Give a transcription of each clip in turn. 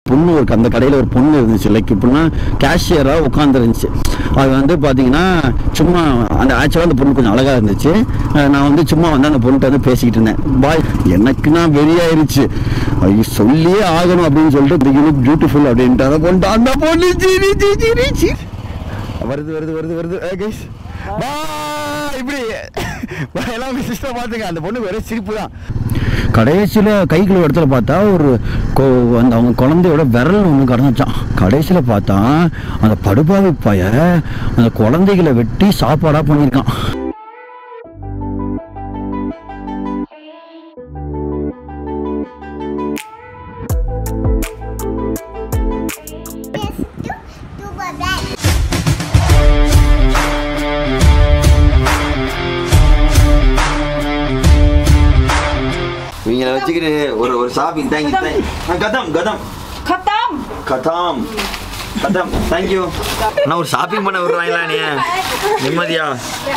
பொண்ணு ஒரு அந்த கடையில் ஒரு பொண்ணு இருந்துச்சு லைக் இப்படின்னா கேஷியராக உட்காந்துருந்துச்சு அது வந்து பார்த்தீங்கன்னா சும்மா அந்த ஆக்சுவலாக அந்த பொண்ணு கொஞ்சம் அழகாக இருந்துச்சு அஹ் நான் வந்து சும்மா வந்து அந்த பொண்ணுகிட்ட வந்து பேசிக்கிட்டு இருந்தேன் பாய் எனக்கு நான் வெறியாயிருச்சு ஐயோ சொல்லியே ஆகணும் அப்படின்னு சொல்லிட்டு யூ லுக் பியூட்டிஃபுல் அப்படின்ட்டு அந்த பொண்ணு அந்த பொண்ணு சிரிச்சு சிரிச்சு வருது வருது வருது வருது கைஸ் பாய் இப்படி Bye, எல்லாம் உங்கள் சிஸ்டர் பார்த்துங்க அந்த பொண்ணு வேற சிரிப்பு தான் கடைசியில் கை கழுவு இடத்துல பார்த்தா ஒரு கொ- அந்த அவங்க குழந்தையோட விரல் ஒன்று கடந்துச்சான் கடைசியில் பார்த்தா அந்த படுபாவி பைய அந்த குழந்தைகளை வெட்டி சாப்பாடாக பண்ணியிருக்கான் இவங்களை வச்சுக்கிட்டு ஒரு ஒரு ஷாப்பிங் தேங்க்யூ தேங்க் கதம் கதம் खत्म கதாம் கதாம் தேங்க்யூ நான் ஒரு ஷாப்பிங் பண்ண விடுறாங்களா நீ நிம்மதியா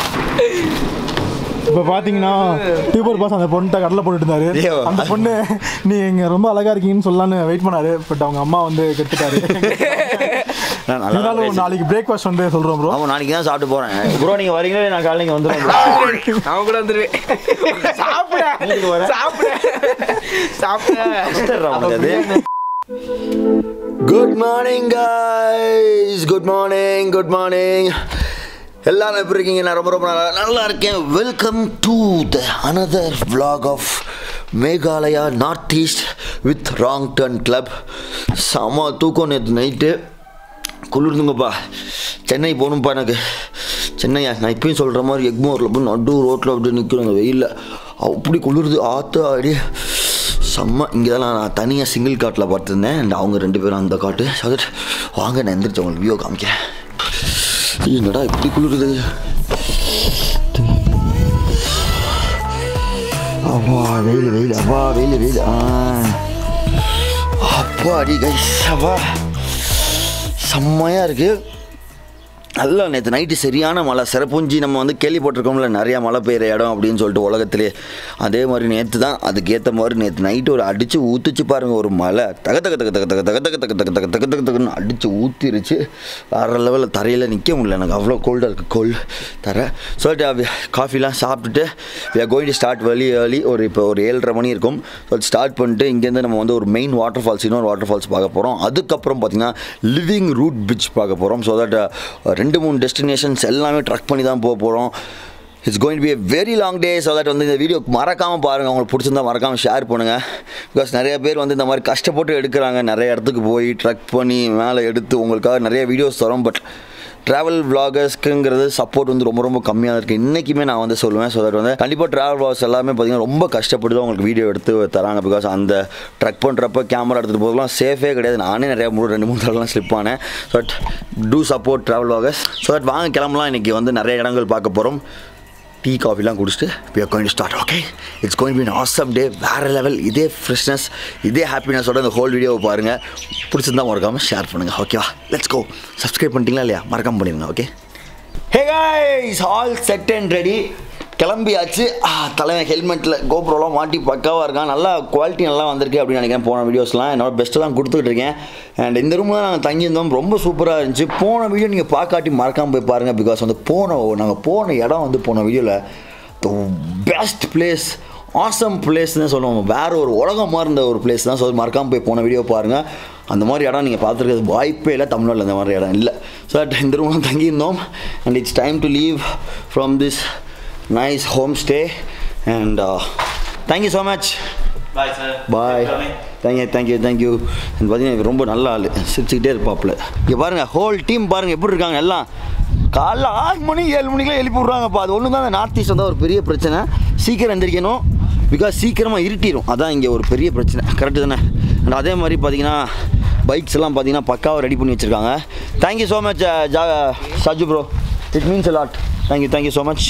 இப்போ பார்த்தீங்கன்னா டியூபர் பாஸ் அந்த பொண்ணுகிட்ட கடலை போட்டுட்டு இருந்தாரு ஐயோ. அந்த பொண்ணு நீ இங்க ரொம்ப அழகா இருக்கீங்கன்னு சொல்லலான்னு வெயிட் பண்ணாரு பட் அவங்க அம்மா வந்து கெடுத்துட்டாரு நான் நல்லா இருந்தாலும் பேசி- நாளைக்கு பிரேக்ஃபாஸ்ட் வந்து சொல்றோம் ப்ரோ ஆமாம் நாளைக்கு தான் சாப்பிட்டு போகிறேன் ப்ரோ நீங்கள் வரீங்களா இல்லை நான் காலையில் வந்துடுறேன் அவன் கூட வந்துருவேன் சாப்பிட வீட்டுக்கு வரேன். சாப்பிட சாப்பிட good morning guys good morning good morning எல்லாரும் எப்படி இருக்கீங்க நான் ரொம்ப ரொம்ப நல்லா நல்லா இருக்கேன் welcome to the another vlog of Meghalaya north east with wrong turn club செம தூக்கம் நேற்று நைட்டு குளிர்ந்துங்கப்பா சென்னை போகணும்ப்பா எனக்கு சென்னையா நான் இப்பயும் சொல்கிற மாதிரி எக்மோரில் போய் நடு ரோட்டில் அப்படி நிற்கிறேன் அந்த வெயிலில் அப்படி குளிருது ஆற்று அப்படியே செம்ம இங்கே தான் நான் தனியாக சிங்கிள் காட்டில் பார்த்துருந்தேன் அண்ட் அவங்க ரெண்டு பேரும் அந்த காட்டு சதட் வாங்க நான் எந்திரிச்சு உங்களுக்கு வியூ காமிக்கிறேன் ஐயோ, என்னடா இப்படி குளிருது அப்பா வெயில் வெயில் அப்பா வெயில் வெயில் ஆ அப்பா அடி கைஸ் அப்பா செம்மையாக இருக்குது நல்லா நேற்று நைட்டு சரியான மழை சிறப்புஞ்சி நம்ம வந்து கேள்விப்பட்டிருக்கோம்ல நிறையா மழை பெய்கிற இடம் அப்படின்னு சொல்லிட்டு உலகத்திலே அதே மாதிரி நேற்று தான் அதுக்கேற்ற மாதிரி நேற்று நைட்டு ஒரு அடித்து ஊற்றுச்சு பாருங்கள் ஒரு மழை தக தக தக தக தக தக தக தக தக தக தக தக தகன்னு அடித்து ஊற்றிருச்சு வேறு லெவலில் தரையில் நிற்க முடியல எனக்கு அவ்வளோ கோல்டாக இருக்குது கோல்டு தர சொல்லிட்டு காஃபிலாம் சாப்பிட்டுட்டு we are going to start வெளி ஏர்லி ஒரு இப்போ ஒரு ஏழரை மணி இருக்கும் ஸோ ஸ்டார்ட் பண்ணிட்டு இங்கேருந்து நம்ம வந்து ஒரு மெயின் வாட்டர் ஃபால்ஸ் இன்னொரு வாட்டர் ஃபால்ஸ் பார்க்க போகிறோம் அதுக்கப்புறம் பார்த்தீங்கன்னா லிவிங் ரூட் பீச் பார்க்க போகிறோம் ஸோ தட் ரெண்டு மூணு டெஸ்டினேஷன்ஸ் எல்லாமே ட்ரக் பண்ணி தான் போக போகிறோம் it's going be a very long day so that வந்து இந்த வீடியோ மறக்காமல் பாருங்கள் உங்களுக்கு பிடிச்சிருந்தா மறக்காமல் ஷேர் பண்ணுங்கள் பிகாஸ் நிறைய பேர் வந்து இந்த மாதிரி கஷ்டப்பட்டு எடுக்கிறாங்க நிறைய இடத்துக்கு போய் ட்ரக் பண்ணி மேலே எடுத்து உங்களுக்காக நிறைய வீடியோஸ் தரோம் பட் ட்ராவல் vlogersக்குங்கிறது சப்போர்ட் வந்து ரொம்ப ரொம்ப கம்மியாக இருக்குது இன்றைக்குமே நான் வந்து சொல்லுவேன் ஸோ தட் வந்து கண்டிப்பாக ட்ராவல் vlogs எல்லாமே பார்த்தீங்கன்னா ரொம்ப கஷ்டப்பட்டு தான் உங்களுக்கு வீடியோ எடுத்து தராங்க பிகாஸ் அந்த ட்ரக் பண்ணுறப்ப கேமரா எடுத்துகிட்டு போதெல்லாம் சேஃபே கிடையாது நானே நிறைய மூணு ரெண்டு மூணு தடவைலாம் ஸ்லிப் ஆனேன் but to support travel vloggers so that வாங்க கிளம்பலாம் இன்றைக்கி வந்து நிறைய இடங்கள் பார்க்க போகிறோம் டீ காஃபிலாம் குடிச்சிட்டு we are going to start okay it's going to be an awesome day வேறு லெவல் இதே ஃப்ரெஷ்னஸ் இதே ஹாப்பினஸோட இந்த ஹோல் வீடியோவை பாருங்கள் பிடிச்சிருந்தா மறக்காமல் ஷேர் பண்ணுங்கள் ஓகேவா லெட்ஸ் கோ சப்ஸ்கிரைப் பண்ணிட்டீங்களா இல்லையா மறக்காம பண்ணிடுங்க okay hey guys all set and ready கிளம்பியாச்சு ஆ, தலைவன் ஹெல்மெட்டில் கோப்ரோலாம் மாட்டி பக்காவாக இருக்கான் நல்லா குவாலிட்டி நல்லா வந்திருக்கு அப்படின்னு நினைக்கிறேன் போன வீடியோஸ்லாம் என்னோட பெஸ்ட்டு தான் கொடுத்துக்கிட்டு இருக்கேன் அண்ட் இந்த ரூமில் தான் நாங்கள் தங்கியிருந்தோம் ரொம்ப சூப்பராக இருந்துச்சு போன வீடியோ நீங்கள் பார்க்காட்டி மறக்காமல் போய் பாருங்கள் பிகாஸ் வந்து போன நாங்கள் போன இடம் வந்து போன வீடியோவில் த பெஸ்ட் பிளேஸ் ஆசம் பிளேஸ்னு சொல்லுவோம் வேறு ஒரு உலகம் மாதிரி இருந்த ஒரு பிளேஸ் தான் ஸோ மறக்காமல் போய் போன வீடியோ பாருங்கள் அந்த மாதிரி இடம் நீங்கள் பார்த்துருக்கிறது வாய்ப்பே இல்லை தமிழ்நாட்டில் இந்த மாதிரி இடம் இல்லை ஸோ இந்த ரூமில் தங்கியிருந்தோம் and it's time to leave from this nice home stay and thank you so much bye sir bye thank you thank you thank you பார்த்தீங்கன்னா இவர் ரொம்ப நல்ல ஆள் சிரிச்சுக்கிட்டே இருப்பாப்புல இங்கே பாருங்கள் ஹோல் டீம் பாருங்கள் எப்படி இருக்காங்க எல்லாம் காலைல ஆறு மணி ஏழு மணிக்கெலாம் எழுப்பி விட்றாங்கப்பா அது ஒன்று தான் இந்த நார்த் ஈஸ்ட் வந்து ஒரு பெரிய பிரச்சனை சீக்கிரம் எந்திரிக்கணும் பிகாஸ் சீக்கிரமாக இருட்டிடும் அதான் இங்கே ஒரு பெரிய பிரச்சனை கரெக்டு தானே அண்ட் அதே மாதிரி பார்த்தீங்கன்னா பைக்ஸ் எல்லாம் பார்த்தீங்கன்னா பக்காவாக ரெடி பண்ணி வச்சுருக்காங்க தேங்க்யூ ஸோ மச் ஜா Saju bro it means lot thank you thank you so much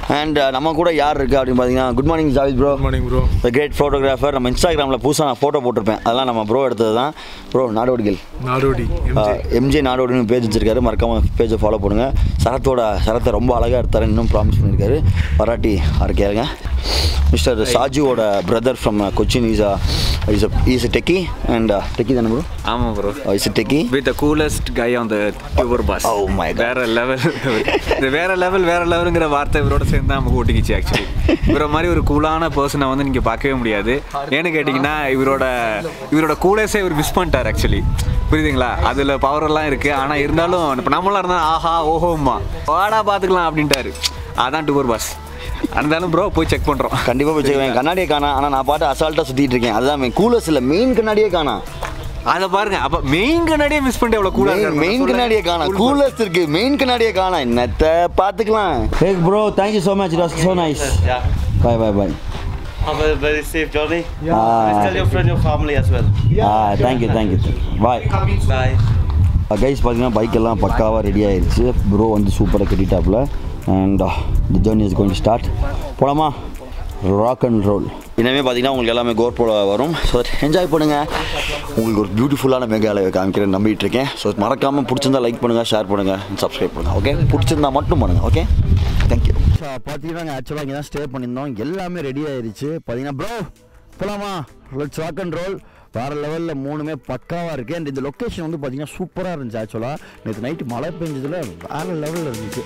and நம்ம கூட யார் இருக்கு அப்படின்னு பார்த்தீங்கன்னா good morning Javid bro good morning bro the great photographer நம்ம இன்ஸ்டாகிராமில் புதுசாக நான் ஃபோட்டோ போட்டிருப்பேன் அதெல்லாம் நம்ம ப்ரோ எடுத்தது தான் ப்ரோ நாடோடிகள் நாடோடி எம்ஜே நாடோடின்னு பேஜ் வச்சிருக்காரு மறக்காம பேஜை ஃபாலோ பண்ணுங்க சரத்தோட சரத்தை ரொம்ப அழகாக எடுத்தாரு இன்னும் ப்ராமிஸ் பண்ணியிருக்காரு பராட்டி அறிக்கையாருங்க மிஸ்டர் சாஜுவோட brother from Cochin is is is techie and techie தானே ப்ரோ ஆமா bro is techie with the coolest guy on the tuber boss Oh my God. வேற லெவல் இது வேற லெவல் வேற லெவலுங்கிற வார்த்தை இவரோட சேர்ந்து தான் நமக்கு ஓட்டிக்கிச்சு ஆக்சுவலி இவரை மாதிரி ஒரு கூலான பர்சனை வந்து நீங்க பார்க்கவே முடியாது ஏன்னு கேட்டிங்கன்னா இவரோட இவரோட கூலஸே இவர் மிஸ் பண்ணிட்டார் ஆக்சுவலி புரியுதுங்களா அதில் பவர் எல்லாம் இருக்கு ஆனா இருந்தாலும் இப்போ நம்மளாம் இருந்தால் ஆஹா ஓஹோம்மா வாடா பார்த்துக்கலாம் அப்படின்ட்டாரு அதான் டூபர் பாஸ் இருந்தாலும் ப்ரோ போய் செக் பண்றோம் கண்டிப்பாக வச்சுக்குவேன் கண்ணாடியே காணா ஆனால் நான் பாட்டு அசால்ட்டாக சுற்றிட்டு இருக்கேன் அதுதான் கூலர்ஸ் இல்லை மெயின் கண்ணாடியே காணா அதை பாருங்க அப்ப மெயின் கண்ணாடியே மிஸ் பண்ணிட்டு எவ்வளவு கூலா மெயின் கண்ணாடியே காணா கூலர்ஸ் இருக்கு மெயின் கண்ணாடியே காணா என்னத்த பார்த்துக்கலாம் hey bro thank you so much it so nice Yeah. Bye bye bye Have a very safe journey. Ah. And tell your friend, your family as well. Ah thank you thank you bye Bye. Guys பார்த்தீங்கன்னா bike எல்லாம் பக்காவாக ready ஆயிருச்சு bro வந்து சூப்பராக கட்டிட்டாப்புல and the journey is going start போலாமா rock and roll இனிமேல் பார்த்தீங்கன்னா உங்களுக்கு எல்லாமே கோர்போல வரும் ஸோ என்ஜாய் பண்ணுங்கள் உங்களுக்கு ஒரு பியூட்டிஃபுல்லான மேகாலயை காமிக்கிறேன் நம்பிட்டு இருக்கேன் ஸோ மறக்காமல் பிடிச்சிருந்தா லைக் பண்ணுங்கள் ஷேர் பண்ணுங்கள் சப்ஸ்கிரைப் பண்ணுங்கள் ஓகே பிடிச்சிருந்தா மட்டும் பண்ணுங்கள் ஓகே தேங்க்யூ பார்த்தீங்கன்னா நாங்கள் ஆக்சுவலாக இங்கே தான் ஸ்டே பண்ணியிருந்தோம் எல்லாமே ரெடி ஆயிருச்சு பார்த்தீங்கன்னா ப்ரோ போலாமா லெட்ஸ் ராக் அண்ட் ரோல் வேறு லெவலில் மூணுமே பக்காவாக இருக்குது அண்ட் இந்த லொக்கேஷன் வந்து பார்த்தீங்கன்னா சூப்பராக இருந்துச்சு ஆக்சுவலாக நேற்று நைட்டு மழை பெஞ்சதில் வேறு லெவலில் இருந்துச்சு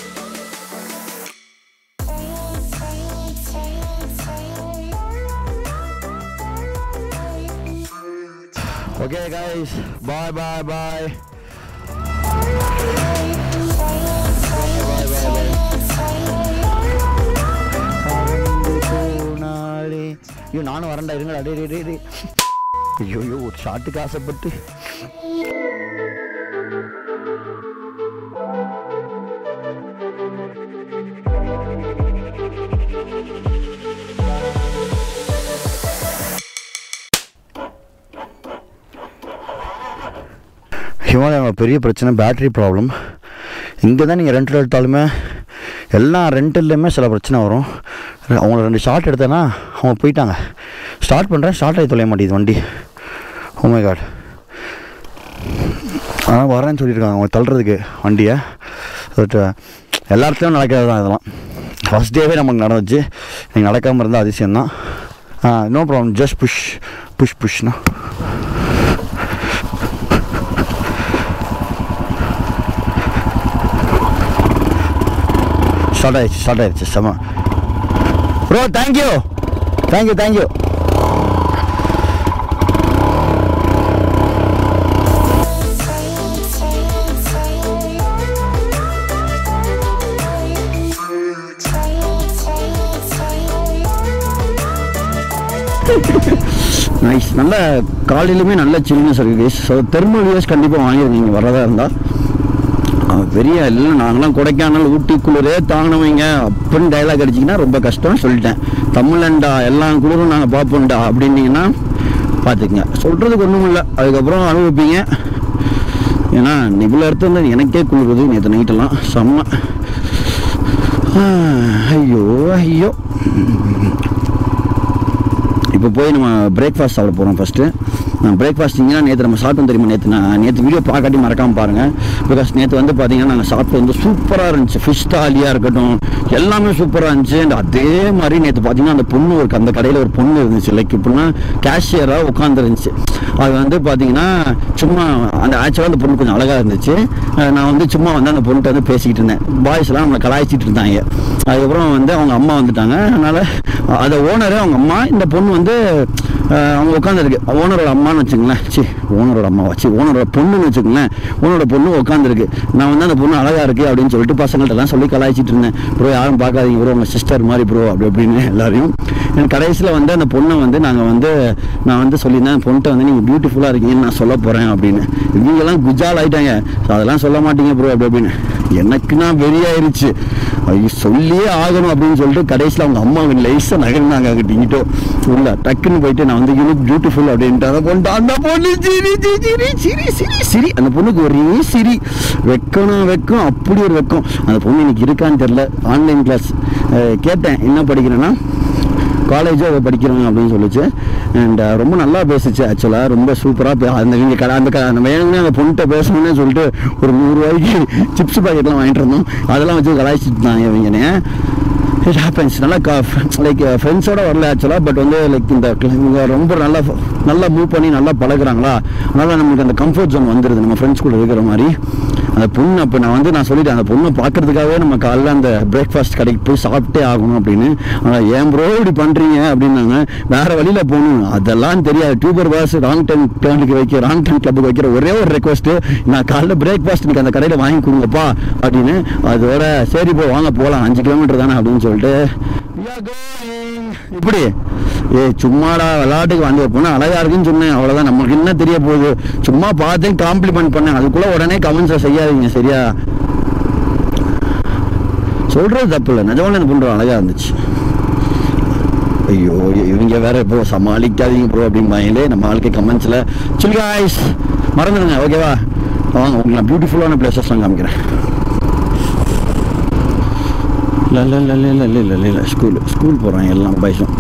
ஓகே கைஸ் பாய் பாய் பாய் போனாலே ஐயோ நானும் வரேன்டா இருங்கடா டே டே டே டே ஐயோ ஐயோ ஒரு ஷாட்டுக்கு ஆசைப்பட்டு ஹிமாலயாவில் பெரிய பிரச்சனை பேட்டரி ப்ராப்ளம் இங்கே தான் நீங்கள் ரெண்டில் எடுத்தாலுமே எல்லா ரெண்டில்லையுமே சில பிரச்சனை வரும் அவங்கள ரெண்டு ஷார்ட் எடுத்தேன்னா அவங்க போயிட்டாங்க ஸ்டார்ட் பண்ணுறேன் ஸ்டார்ட் ஆகி தொலைய மாட்டேங்குது வண்டி ஓமை காட் ஆனால் வரேன்னு சொல்லியிருக்காங்க அவங்க தள்ளுறதுக்கு வண்டியை பட் எல்லா இடத்துலையும் நடக்கிறது தான் இதெல்லாம் ஃபஸ்ட் டேவே நமக்கு நடந்துச்சு நீங்கள் நடக்காமல் இருந்தால் அதிசயம்தான் no problem just push push புஷ்னா ஸ்டார்ட் ஆயிடுச்சு ஸ்டார்ட் ஆயிடுச்சு செம bro thank you thank you thank you nice நல்ல காலையிலுமே நல்ல சில்னஸ் இருக்குது ஸோ தெர்மல் யூஸ் கண்டிப்பாக வாங்கிடுங்க நீங்கள் வரதா இருந்தால் அவன் பெரிய இல்லை நாங்களாம் கொடைக்கானல் ஊட்டி குளிரே தாங்கினவங்க அப்படின்னு டைலாக் அடிச்சிங்கன்னா ரொம்ப கஷ்டம் சொல்லிட்டேன் தமிழண்டா எல்லா குளிரும் நாங்கள் பார்ப்போம்டா அப்படின்னீங்கன்னா பார்த்துக்குங்க சொல்கிறதுக்கு ஒன்றும் இல்லை அதுக்கப்புறம் அனுபவிப்பீங்க ஏன்னா நிபுல இடத்துல இருந்து எனக்கே குளிருது நேற்று நைட்டெல்லாம் செம்ம ஆ, ஐயோ ஐயோ இப்போ போய் நம்ம பிரேக்ஃபாஸ்ட் சாப்பிட போகிறோம் ஃபஸ்ட்டு நான் பிரேக்ஃபாஸ்டிங்கன்னா நேற்று நம்ம சாப்பிட்டோம் தெரியுமா நேற்று நான் நேற்று வீடியோ பார்க்காட்டி மறக்காமல் பாருங்கள் பிகாஸ் நேற்று வந்து பார்த்தீங்கன்னா நாங்கள் சாப்பிட்டு வந்து சூப்பராக இருந்துச்சு ஃபிஷ் தாலியாக இருக்கட்டும் எல்லாமே சூப்பராக இருந்துச்சு அண்ட் அதே மாதிரி நேற்று பார்த்தீங்கன்னா அந்த பொண்ணு ஒரு அந்த கடையில் ஒரு பொண்ணு இருந்துச்சு லைக் இப்படின்னா கேஷியராக உட்காந்துருந்துச்சு அது வந்து பார்த்தீங்கன்னா சும்மா அந்த ஆக்சுவலாக அந்த பொண்ணு கொஞ்சம் அழகாக இருந்துச்சு அஹ் நான் வந்து சும்மா வந்து அந்த பொண்ணுகிட்ட வந்து பேசிக்கிட்டு இருந்தேன் பாய்ஸ்லாம் நம்மளை கலாய்ச்சிட்டு இருந்தாங்க அதுக்கப்புறம் வந்து அவங்க அம்மா வந்துட்டாங்க அதனால் அதை ஓனரு அவங்க அம்மா இந்த பொண்ணு வந்து அஹ், அவங்க உட்காந்துருக்கு ஓனரோட அம்மான்னு வச்சுங்களேன் சி ஓனரோட அம்மாவா சி ஓனரோட பொண்ணுன்னு வச்சுக்கோங்களேன் ஓனரோட பொண்ணு உட்காந்துருக்கு நான் வந்து அந்த பொண்ணு அழகாக இருக்குது அப்படின்னு சொல்லிட்டு பசங்கள்ட்டலாம் சொல்லி கலாய்ச்சிட்டு இருந்தேன் ப்ரோ யாரும் பார்க்காதீங்க ப்ரோ உங்கள் சிஸ்டர் மாதிரி ப்ரோ அப்படி அப்படின்னு எல்லாரையும் எனக்கு கடைசியில் வந்து அந்த பொண்ணை வந்து நாங்கள் வந்து நான் வந்து சொல்லியிருந்தேன் அந்த பொண்ணுகிட்ட வந்து நீங்கள் பியூட்டிஃபுல்லாக இருக்கீங்கன்னு நான் சொல்ல போகிறேன் அப்படின்னு இவங்கெல்லாம் குஜால் ஆயிட்டாங்க ஸோ அதெல்லாம் சொல்ல மாட்டீங்க ப்ரோ அப்படி அப்படின்னு எனக்கு நான் வெறியாயிருச்சு ஐயோ சொல்லியே ஆகணும் அப்படின்னு சொல்லிட்டு கடைசியில் அவங்க அம்மா லைஸாக நகர்ந்தாங்க அங்கிட்ட இங்கிட்டோ உள்ள டக்குன்னு போயிட்டு நான் வந்து வந்து யூ லுக் பியூட்டிஃபுல் அப்படின்ட்டு அந்த பொண்ணு அந்த பொண்ணு சிரி சிரி சிரி சிரி சிரி சிரி அந்த பொண்ணுக்கு ஒரே சிரி வெக்கணும் வெக்கம் அப்படி ஒரு வெக்கம் அந்த பொண்ணு எனக்கு இருக்கான்னு தெரில ஆன்லைன் கிளாஸ் கேட்டேன் என்ன படிக்கிறேன்னா காலேஜோ அதை படிக்கிறாங்க அப்படின்னு சொல்லிச்சு அண்ட் ரொம்ப நல்லா பேசுச்சு ஆக்சுவலாக ரொம்ப சூப்பராக அந்த இங்கே கடை அந்த க- அந்த வேணும்னே அந்த பொண்ணுகிட்ட பேசணும்னு சொல்லிட்டு ஒரு நூறுரூவாய்க்கு சிப்ஸ் பாக்கெட்லாம் வாங்கிட்டு இருந்தோம் அதெல்லாம் வச்சு கலாய்ச்சிட்டு இருந்தாங்க இவங்கனே இட் ஹேப்பன்ஸ் நல்லா லைக் ஃப்ரெண்ட்ஸோட வரல ஆக்சுவலாக பட் வந்து லைக் இந்த இவங்க ரொம்ப நல்லா நல்லா மூவ் பண்ணி நல்லா பழகுறாங்களா அதனால் நமக்கு அந்த கம்ஃபர்ட் ஜோன் வந்துடுது நம்ம ஃப்ரெண்ட்ஸ் கூட இருக்கிற மாதிரி அந்த பொண்ணு அப்போ நான் வந்து நான் சொல்லிட்டேன் அந்த பொண்ணை பார்க்கறதுக்காகவே நம்ம காலைல அந்த பிரேக்ஃபாஸ்ட் கடைக்கு போய் சாப்பிட்டே ஆகணும் அப்படின்னு ஆனால் ஏன் ப்ரோ இப்படி பண்ணுறீங்க அப்படின்னாங்க வேறு வழியில் போகணும் அதெல்லாம் தெரியாது டியூபர் பாஸ் ராங் டைம் டேர்னுக்கு வைக்க ராங் டைம் கிளப்புக்கு வைக்கிற ஒரே ஒரு ரெக்வஸ்ட்டு நான் காலைல பிரேக்ஃபாஸ்ட் இன்னைக்கு அந்த கடையில் வாங்கி கொடுங்கப்பா அப்படின்னு அதோட சரி போ வாங்க போகலாம் அஞ்சு கிலோமீட்டர் தானே அப்படின்னு சொல்லிட்டு "We are going." இப்படி ஏய் சும்மாடா விளையாட்டுக்கு வந்து பொண்ணு அழகா இருக்குன்னு சொன்னேன் அவ்வளோதான் நமக்கு என்ன தெரிய போகுது சும்மா பார்த்தேன் காம்ப்ளிமெண்ட் பண்ணேன் அதுக்குள்ள உடனே கமெண்ட்ஸை செய்யாதீங்க சரியா சொல்றது தப்பு இல்லை நிஜமான இந்த பொண்ணு அழகா இருந்துச்சு ஐயோ இவங்க வேற இப்போ சமாளிக்காதீங்க ப்ரோ அப்படிம்பாங்களே நம்ம ஆளுக்கு கமெண்ட்ஸில் சொல்லி காய்ஸ் மறந்துடுங்க ஓகேவா வாங்க உங்களுக்கு நான் பியூட்டிஃபுல்லான பிளேசஸ்லாம் காமிக்கிறேன் இல்லை இல்லை இல்லை இல்லை இல்லை இல்லை இல்லை ஸ்கூல் ஸ்கூல் போகிறாங்க எல்லாம் பாய்ஸும்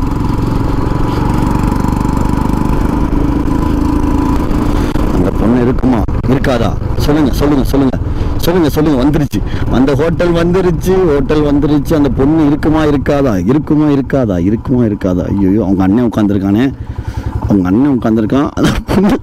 அந்த பொண்ணு இருக்குமா இருக்காதா சொல்லுங்க சொல்லுங்க சொல்லுங்க சொல்லுங்க சொல்லுங்க வந்துருச்சு அந்த ஹோட்டல் வந்துருச்சு ஹோட்டல் வந்துருச்சு அந்த பொண்ணு இருக்குமா இருக்காதா இருக்குமா இருக்காதா இருக்குமா இருக்காதா ஐயோ அவங்க அண்ணன் உட்காந்துருக்கானே அவங்க அண்ணன் உட்காந்துருக்கான் அந்த பொண்ணு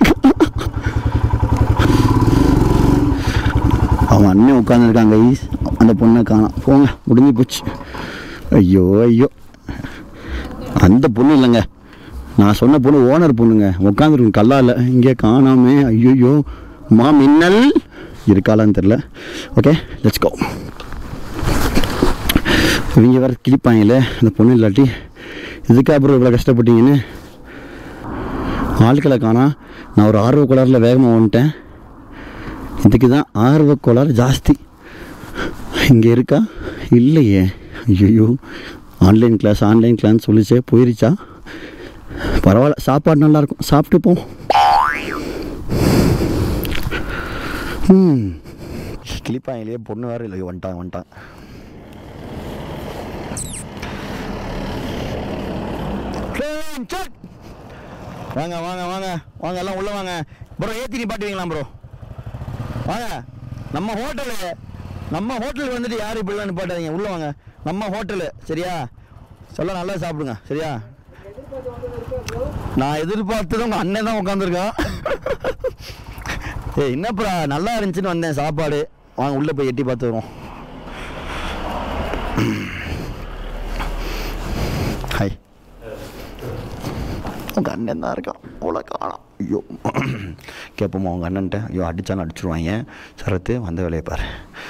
அவன் அண்ணன் உட்காந்துருக்காங்க ஈஸ் அந்த பொண்ணை காணோம் போங்க முடிஞ்சு போச்சு ஐயோ ஐயோ அந்த பொண்ணு இல்லைங்க நான் சொன்ன பொண்ணு ஓனர் பொண்ணுங்க உட்காந்துருக்கும் கல்லால் இங்கே காணாமே ஐயோ மா மின்னல் இருக்காளான்னு தெரில ஓகே லெட்ஸ் கோ இவங்க வேறு கிளிப்பாங்களே அந்த பொண்ணு இல்லாட்டி இதுக்கு அப்புறம் இவ்வளோ கஷ்டப்பட்டீங்கன்னு ஆட்களை காணா நான் ஒரு ஆர்வ கோளாறில் வேகமாக வந்துட்டேன் இதுக்கு தான் ஆர்வ கோளாறு ஜாஸ்தி இங்கே இருக்கா இல்லையே ஐயோ ஆன்லைன் கிளாஸ் ஆன்லைன் கிளாஸ் சொல்லிச்சே போயிருச்சா பரவாயில்ல சாப்பாடு நல்லாயிருக்கும் சாப்பிட்டு போ ம் கிளிப்பாயிலேயே பொண்ணு வேறு இல்லை வந்துட்டான் வந்துட்டான் Train check. வாங்க வாங்க வாங்க வாங்க எல்லாம் உள்ள வாங்க ப்ரோ ஏற்றி நிப்பாட்டுவீங்களா ப்ரோ வாங்க நம்ம ஹோட்டலு நம்ம ஹோட்டலுக்கு வந்துட்டு யாரும் இப்படிலாம் நிப்பாட்டாதீங்க உள்ள வாங்க நம்ம ஹோட்டலு சரியா சொல்ல நல்லா சாப்பிடுங்க சரியா நான் எதிர்பார்த்தது உங்கள் அண்ணன் தான் உட்காந்துருக்கான் ஏய் என்னப்பா நல்லா இருந்துச்சுன்னு வந்தேன் சாப்பாடு வாங்க உள்ளே போய் எட்டி பார்த்து வருவோம் ஹாய் உங்கள் அண்ணன் தான் இருக்கான் அவ்வளோ காணாம் ஐயோ கேட்போமா உங்கள் அண்ணன்ட்ட ஐயோ அடித்தாலும் அடிச்சிருவாங்க சரத்து வந்த வேலையை பாரு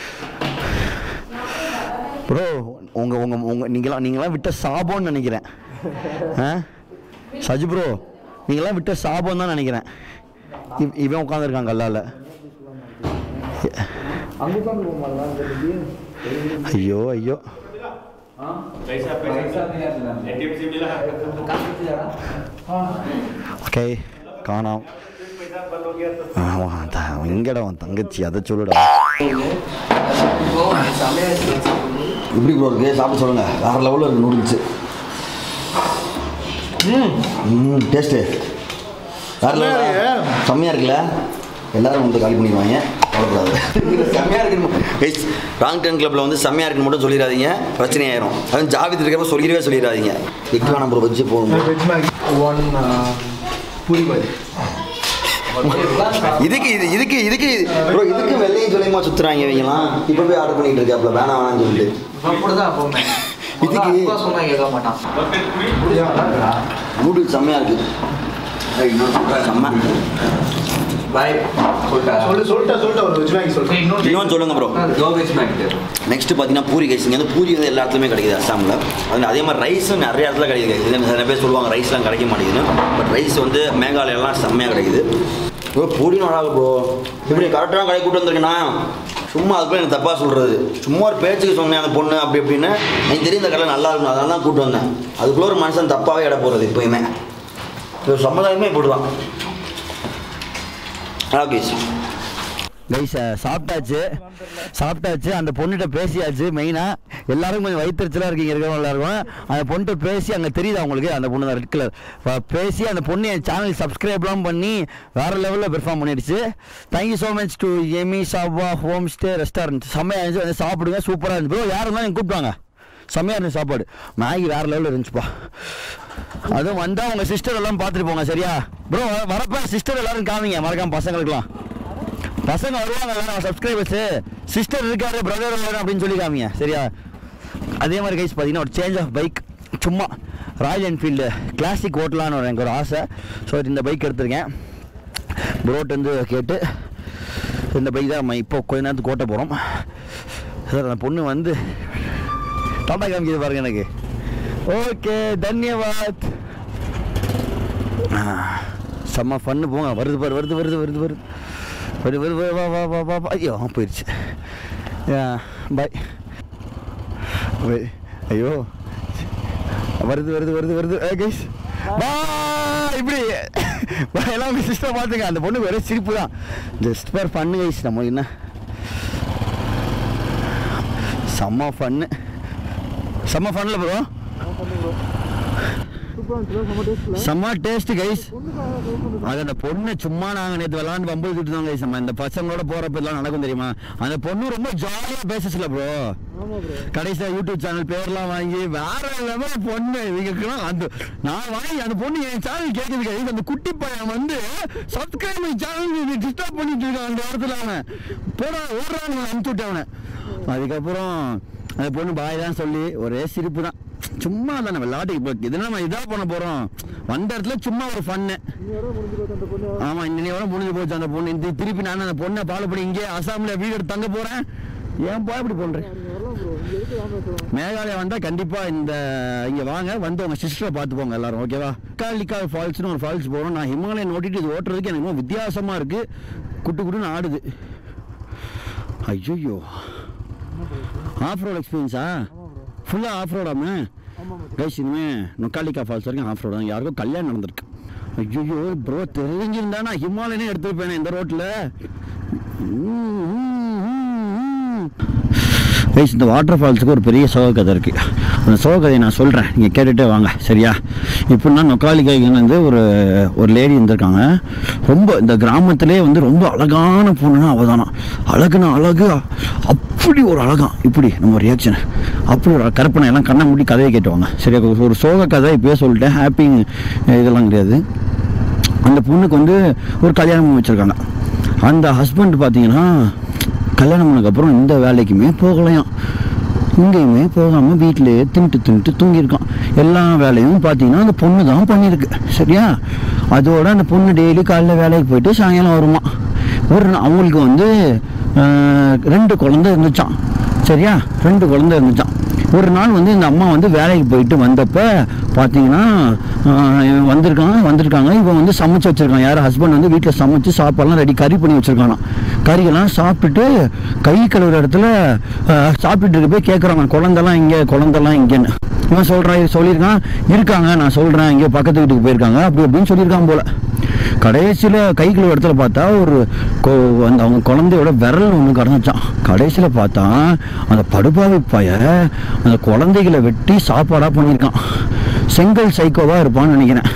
ப்ரோ உங்கள் உங்கள் உங்கள் நீங்களாம் நீங்களாம் விட்ட சாபம்னு நினைக்கிறேன் ஆ சஜி ப்ரோ நீங்களாம் விட்ட சாபம் தான் நினைக்கிறேன் இவ் இவன் உட்காந்துருக்கான் கல்லால் ஐயோ ஐயோ ஓகே காணோம் ஆமாம் அவன் எங்கடா அவன் தங்கச்சி அதை சொல்லுடா எப்படி ப்ரோ இருக்கு சாப்பிட சொல்லுங்க வேற லெவலில் இருக்கு நூடுல்ஸு ம் டேஸ்ட்டு வேற level ஆ? செம்மையா இருக்குல்ல எல்லாரும் வந்து காலி பண்ணிடுவாங்க கவலைப்படாது செம்மையாக இருக்குன்னு கைஸ் ராங் டென் கிளப்பில் வந்து செம்மையாக இருக்குன்னு மட்டும் சொல்லிடாதீங்க பிரச்சனை ஆயிரும் அதுவும் ஜாவித் இருக்கப்ப சொல்லிடவே சொல்லிடாதீங்க எக்கலாம் நம்பர் வச்சு போகணும் veg Maggi one puri bhaji இதுக்கு இது இதுக்கு இதுக்கு ப்ரோ இதுக்கு வெள்ளையும் சொல்லியமா சுத்துறாங்க இவங்கலாம் இப்போ போய் ஆர்டர் பண்ணிட்டு இருக்காப்ல வேணாம் வேணாம்னு சொல்லிட்டு அப்படிதான் எப்பவுமே இதுக்கு- அப்பா சொன்னா கேட்க மாட்டான் நூடுல்ஸ் செம்மையா இருக்கு ஏய், இன்னொரு சொல்றேன், செம்ம பாய் சொல்லு சொல்லிட்டா சொல்லிட்டா ஒரு வெஜ் மேகி சொல்லிட்டேன் இன்னொன்று சொல்லுங்க ப்ரோ நெக்ஸ்ட் பார்த்தீங்கன்னா பூரி கைஸ் இங்கே வந்து பூரி வந்து எல்லா இடத்துலையுமே கிடைக்குது அஸ்ஸாமில் அது அதே மாதிரி ரைஸும் நிறைய இடத்துல கிடைக்குது guys. இது நிறைய பேர் சொல்லுவாங்க ரைஸ்லாம் கிடைக்க மாட்டேங்குதுன்னு பட் ரைஸ் வந்து மேகாலயெல்லாம் செம்மையாக கிடைக்குது ப்ரோ பூரி நல்லா இருக்கு ப்ரோ இப்படி கரெக்டான கடை கூட்டு வந்திருக்கேண்ணா சும்மா அதுக்குள்ள எனக்கு தப்பாக சொல்கிறது சும்மா ஒரு பேச்சுக்கு சொன்னேன் அந்த பொண்ணு அப்படி இப்படின்னு எனக்கு தெரியும் இந்த கடை நல்லா இருக்கும் அதனால தான் கூட்டு வந்தேன் அதுக்குள்ளே ஒரு மனுஷன் தப்பாகவே இட போகிறது எப்பயுமே இது சமுதாயமே இப்படிதான் ஓகே கைஸ் சாப்பிட்டாச்சு சாப்பிட்டாச்சு அந்த பொண்ணுகிட்ட பேசியாச்சு மெயினாக எல்லாரும் கொஞ்சம் வயிற்றுச்சலாக இருக்கீங்க இருக்கிறவங்க எல்லாருக்கும் அந்த பொண்ணுகிட்ட பேசி அங்கே தெரியுது அவங்களுக்கு அந்த பொண்ணு தான் ரெட் கலர் பேசி அந்த பொண்ணு என் சேனல் சப்ஸ்கிரைப்லாம் பண்ணி வேறு லெவலில் பெர்ஃபார்ம் பண்ணிடுச்சு தேங்க்யூ ஸோ மச் டு எமி சாவா ஹோம் ஸ்டே ரெஸ்டாரண்ட் செம்மையாக இருந்துச்சு வந்து சாப்பிடுங்க சூப்பராக இருந்துச்சு ப்ரோ யார் இருந்தாலும் எனக்கு கூப்பிட்டாங்க செம்மையாக இருந்துச்சு சாப்பாடு மேகி வேறு லெவலில் இருந்துச்சுப்பா அதுவும் வந்தால் உங்கள் சிஸ்டர் எல்லாம் பார்த்துட்டு போங்க சரியா ப்ரோ வரப்ப சிஸ்டர் எல்லாரும் காமிங்க மறக்காம பசங்களுக்குலாம் பசங்க வருவாங்கல்ல நம்ம சப்ஸ்கிரைபர்ஸு சிஸ்டர் இருக்காரு பிரதர் வரும் அப்படின்னு சொல்லி காமிங்க சரியா அதே மாதிரி கைஸ் பார்த்தீங்கன்னா ஒரு சேஞ்ச் ஆஃப் பைக் சும்மா ராயல் என்ஃபீல்டு கிளாசிக் ஓட்டலான்னு ஒரு எனக்கு ஒரு ஆசை ஸோ இந்த பைக் எடுத்திருக்கேன் ப்ரோட் வந்து கேட்டு இந்த பைக் தான் நம்ம இப்போ கொஞ்ச நேரத்துக்கு ஓட்ட போகிறோம் சார் அந்த பொண்ணு வந்து டாட்டா காமிக்குது பாருங்க எனக்கு ஓகே தன்யவாத் ஆ, செம்ம ஃபன்னு போங்க வருது பாரு வருது வருது வருது வருது வருது வருது வருது, வா வா வா வா வா ஐயோ போயிடுச்சு பாய் ஐயோ வருது வருது வருது வருது ஏ கைஸ் வா இப்படி வா, எல்லாம் உங்கள் சிஸ்டர் பார்த்துங்க அந்த பொண்ணு வெறும் சிரிப்பு தான் ஜஸ்ட் ஃபார் ஃபன்னு கைஸ் நம்ம என்ன செம்ம ஃபன்னு செம்ம ஃபன்னில் ப்ரோ செம்ம டேஸ்ட் கைஸ் அது அந்த பொண்ணு சும்மா நாங்க நேத்து விளாண்டு வம்பு விட்டுட்டு தான் கைஸ் நம்ம இந்த பசங்களோட போறப்ப இதெல்லாம் நடக்கும் தெரியுமா அந்த பொண்ணு ரொம்ப ஜாலியா பேசல ப்ரோ கடைசியா யூடியூப் சேனல் பேர்லாம் வாங்கி வேற லெவல் பொண்ணு இவங்களுக்குலாம் அந்த நான் வாங்கி அந்த பொண்ணு என் சேனல் கேட்குது கைஸ் அந்த குட்டி பையன் வந்து சப்ஸ்கிரைப் சேனல் டிஸ்டர்ப் பண்ணிட்டு இருக்கான் அந்த இடத்துல அவன் போட ஓடுறான்னு அனுப்பிச்சு விட்டேன் அவனை அதுக்கப்புறம் அந்த பொண்ணு பாய் தான் சொல்லி ஒரே சிரிப்பு தான் சும்மா தானே விளையாட்டுக்கு இப்போ இது நம்ம இதாக பண்ண போகிறோம் வந்த இடத்துல சும்மா ஒரு ஃபன்னு ஆமாம் இன்னையோட முடிஞ்சு போச்சு அந்த பொண்ணு இந்த திருப்பி நான் அந்த பொண்ணை ஃபாலோ பண்ணி இங்கே அசாமில் வீடு எடுத்து தங்க போகிறேன் ஏன் பா இப்படி பண்ணுறேன் மேகாலயா வந்தால் கண்டிப்பாக இந்த இங்கே வாங்க வந்து உங்கள் சிஸ்டரை பார்த்து போங்க எல்லாரும் ஓகேவா காலிக்கா ஃபால்ஸ்னு ஒரு ஃபால்ஸ் போகிறோம் நான் ஹிமாலயன் ஓட்டிட்டு இது ஓட்டுறதுக்கு எனக்கு ரொம்ப வித்தியாசமாக இருக்குது குட்டு குட்டுன்னு ஆடுது ஐயோ ஆஃப் ரோட் எக்ஸ்பீரியன்ஸா ஃபுல்லாக ஆஃப் ரோடாமே கைஸ் இனிமே நொக்காலிக்கா ஃபால்ஸ் வரைக்கும் ஆஃப் ரோடு யாருக்கும் கல்யாணம் நடந்திருக்கு ஐயோ ப்ரோ தெரிஞ்சிருந்தா நான் ஹிமாலயனே எடுத்துருப்பேனே இந்த ரோட்டில் கைஸ் இந்த வாட்டர் ஃபால்ஸுக்கு ஒரு பெரிய சோக கதை இருக்குது அந்த சோக கதையை நான் சொல்கிறேன் நீங்கள் கேட்டுகிட்டே வாங்க சரியா இப்படின்னா நொக்காலிக்காய்க்கு வந்து ஒரு ஒரு லேடி இருந்திருக்காங்க ரொம்ப இந்த கிராமத்திலே வந்து ரொம்ப அழகான பொண்ணுன்னா அவள் தானா அழகுனா அழகு அப்படி ஒரு அழகாம் இப்படி நம்ம ரியாக்ஷன் அப்படி ஒரு கற்பனை எல்லாம் கண்ணை மூடி கதையை கேட்டுவாங்க சரியா ஒரு சோக கதை இப்போயே சொல்லிட்டேன் ஹாப்பி இதெல்லாம் கிடையாது அந்த பொண்ணுக்கு வந்து ஒரு கல்யாணம் பண்ணி வச்சுருக்காங்க அந்த ஹஸ்பண்ட் பார்த்தீங்கன்னா கல்யாணம் பண்ணதுக்கப்புறம் இந்த வேலைக்குமே போகலையாம் எங்கேயுமே போகாமல் வீட்டிலேயே தின்ட்டு தின்ட்டு தூங்கியிருக்கான் எல்லா வேலையும் பார்த்தீங்கன்னா அந்த பொண்ணு தான் பண்ணியிருக்கு சரியா அதோட அந்த பொண்ணு டெய்லி காலைல வேலைக்கு போயிட்டு சாயங்காலம் வருமா ஒரு நா- அவங்களுக்கு வந்து ஆஹ், ரெண்டு குழந்தை இருந்துச்சான் சரியா ரெண்டு குழந்தை இருந்துச்சான் ஒரு நாள் வந்து இந்த அம்மா வந்து வேலைக்கு போயிட்டு வந்தப்ப பார்த்தீங்கன்னா ஆஹ், இவன் வந்திருக்கான் வந்திருக்காங்க இவன் வந்து சமைச்சு வச்சிருக்கான் யார் ஹஸ்பண்ட் வந்து வீட்டில் சமைச்சு சாப்பாடுலாம் ரெடி கறி பண்ணி வச்சிருக்கானாம் கறியெல்லாம் சாப்பிட்டுட்டு கை கழுவுற இடத்துல ஆஹ், சாப்பிட்டுட்டு இருக்க போய் கேட்குறாங்க குழந்தெல்லாம் இங்கே குழந்தெல்லாம் இங்கேன்னு இவன் சொல்கிறான் சொல்லியிருக்கான் இருக்காங்க நான் சொல்கிறேன் இங்கே பக்கத்து வீட்டுக்கு போயிருக்காங்க அப்படி அப்படின்னு சொல்லியிருக்கான் போல கடைசியில் கை கழுவு இடத்துல பார்த்தா ஒரு கொ- அந்த அவங்க குழந்தையோட விரல் ஒன்று கடந்துச்சான் கடைசியில் பார்த்தா அந்த படுபாவி பைய அந்த குழந்தைகளை வெட்டி சாப்பாடாக பண்ணியிருக்கான் செங்கல் சைக்கோவாக இருப்பான்னு நினைக்கிறேன்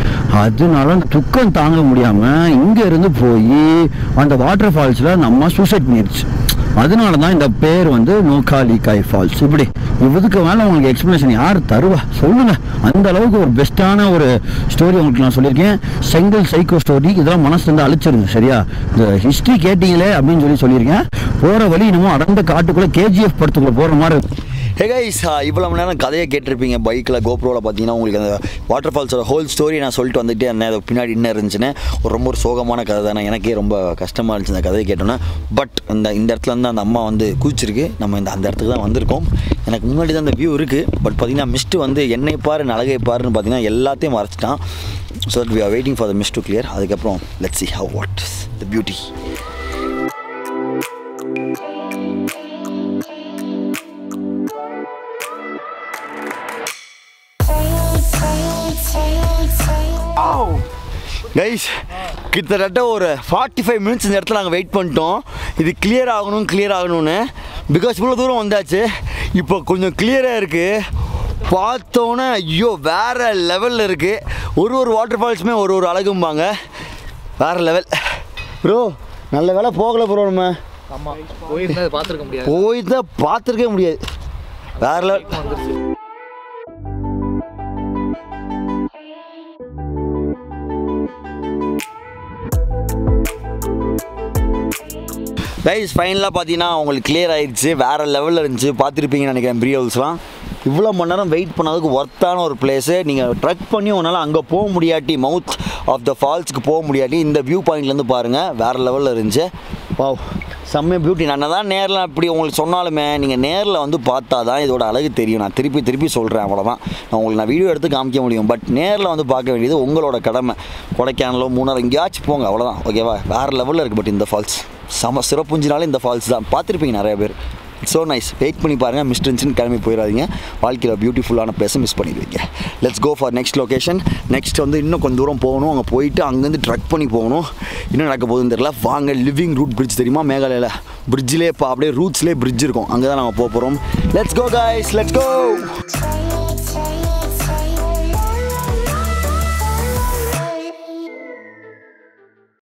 அதனால அந்த துக்கம் தாங்க முடியாமல் இங்கே இருந்து போய் அந்த வாட்டர் ஃபால்ஸில் நம்ம சூசைட் பண்ணிருச்சு அதனால தான் இந்த பேர் வந்து நோகாலிகாய் ஃபால்ஸ் இப்படி இதுக்கு மேலே உங்களுக்கு எக்ஸ்ப்ளனேஷன் யார் தருவா சொல்லுங்க அந்த அளவுக்கு ஒரு பெஸ்ட்டான ஒரு ஸ்டோரி உங்களுக்கு நான் சொல்லியிருக்கேன் செங்கல் சைக்கோ ஸ்டோரி இதெல்லாம் மனசு வந்து அழிச்சிருங்க சரியா இந்த ஹிஸ்ட்ரி கேட்டீங்களே அப்படின்னு சொல்லி சொல்லியிருக்கேன் போகிற வழி இன்னமும் அடர்ந்த காட்டுக்குள்ளே கேஜிஎஃப் படத்துக்குள்ளே போகிற மாதிரி இருக்கு. ஹே கைஸ் இவ்வளோ மணி நேரம் கதையை கேட்டிருப்பீங்க பைக்கில் கோப்ரோவில் பார்த்தீங்கன்னா உங்களுக்கு அந்த வாட்டர் ஃபால்ஸோட ஹோல் ஸ்டோரி நான் சொல்லிட்டு வந்துட்டே இருந்தேன் அது பின்னாடி என்ன இருந்துச்சுன்னு ஒரு ரொம்ப ஒரு சோகமான கதை தானே எனக்கே ரொம்ப கஷ்டமாக இருந்துச்சு அந்த கதையை கேட்டோன்னே பட் இந்த இந்த இடத்துல இருந்து அந்த அம்மா வந்து குதிச்சிருக்கு நம்ம இந்த அந்த இடத்துக்கு தான் வந்திருக்கோம் எனக்கு முன்னாடி தான் அந்த வியூ இருக்குது பட் பார்த்தீங்கன்னா மிஸ்ட்டு வந்து என்னை பாரு அழகை பாருன்னு பார்த்தீங்கன்னா எல்லாத்தையும் மறைச்சிட்டான் so that we are waiting for the mist to clear அதுக்கப்புறம் let see how what the beauty guys கிட்டத்தட்ட ஒரு ஃபார்ட்டி ஃபைவ் மினிட்ஸ் இந்த இடத்துல நாங்கள் வெயிட் பண்ணிட்டோம் இது கிளியர் ஆகணும் கிளியர் ஆகணும்னு பிகாஸ் இவ்வளோ தூரம் வந்தாச்சு இப்போ கொஞ்சம் கிளியராக இருக்குது பார்த்தோன்னே ஐயோ வேறு லெவலில் இருக்குது ஒரு ஒரு வாட்டர் ஃபால்ஸுமே ஒரு ஒரு அழகும்பாங்க வேறு லெவல் ப்ரோ நல்ல வேலை போகலை ப்ரோ நம்ம ஆமா போயிருந்தா அதை பார்த்துருக்க முடியாது போய் தான் பார்த்துருக்கவே முடியாது வேறு லெவல் வந்துருச்சு கைஸ் ஃபைனலாக பார்த்தீங்கன்னா உங்களுக்கு கிளியர் ஆயிடுச்சு வேறு லெவலில் இருந்துச்சு பார்த்துருப்பீங்கன்னு நினைக்கிறேன் ப்ரீவல்ஸ்லாம் இவ்வளோ மணி நேரம் வெயிட் பண்ணதுக்கு ஒர்த்தான ஒரு பிளேஸு நீங்கள் ட்ரக் பண்ணி உங்களால் அங்கே போக முடியாட்டி மவுத் ஆஃப் த ஃபால்ஸ்க்கு போக முடியாட்டி இந்த வியூ பாயிண்ட்லேருந்து பாருங்கள் வேறு லெவலில் இருந்துச்சு வாவ் செம்ம பியூட்டி நான் தான் நேரில் அப்படி உங்களுக்கு சொன்னாலுமே நீங்கள் நேரில் வந்து பார்த்தா தான் இதோட அழகு தெரியும் நான் திருப்பி திருப்பி சொல்கிறேன் அவ்வளோதான் நான் உங்களுக்கு நான் வீடியோ எடுத்து காமிக்க முடியும் பட் நேரில் வந்து பார்க்க வேண்டியது உங்களோட கடமை கொடைக்கானலோ மூணார் எங்கேயாச்சும் போங்க அவ்வளோதான் ஓகேவா வேறு லெவலில் இருக்குது பட் இந்த ஃபால்ஸ் செம சிறப்புஞ்சினாலே இந்த ஃபால்ஸ் தான் பார்த்துருப்பீங்க நிறைய பேர் ஸோ நைஸ் வெயிட் பண்ணி பாருங்கள் மிஸ் டென்ஷன் கிளம்பி போயிடாதீங்க வாழ்க்கையில் பியூட்டிஃபுல்லான பிளேஸை மிஸ் பண்ணிடுவீங்க let's go for next location next வந்து இன்னும் கொஞ்சம் தூரம் போகணும் அங்கே போயிட்டு அங்கேருந்து ட்ரக் பண்ணி போகணும் இன்னும் நடக்க போகுதுன்னு தெரியல வாங்க லிவிங் ரூட் பிரிட்ஜ் தெரியுமா மேகாலயில் பிரிட்ஜிலே இப்போ அப்படியே ரூட்ஸ்லேயே பிரிட்ஜ் இருக்கும் அங்கே தான் நாங்கள் போக போகிறோம் let's go guys let's go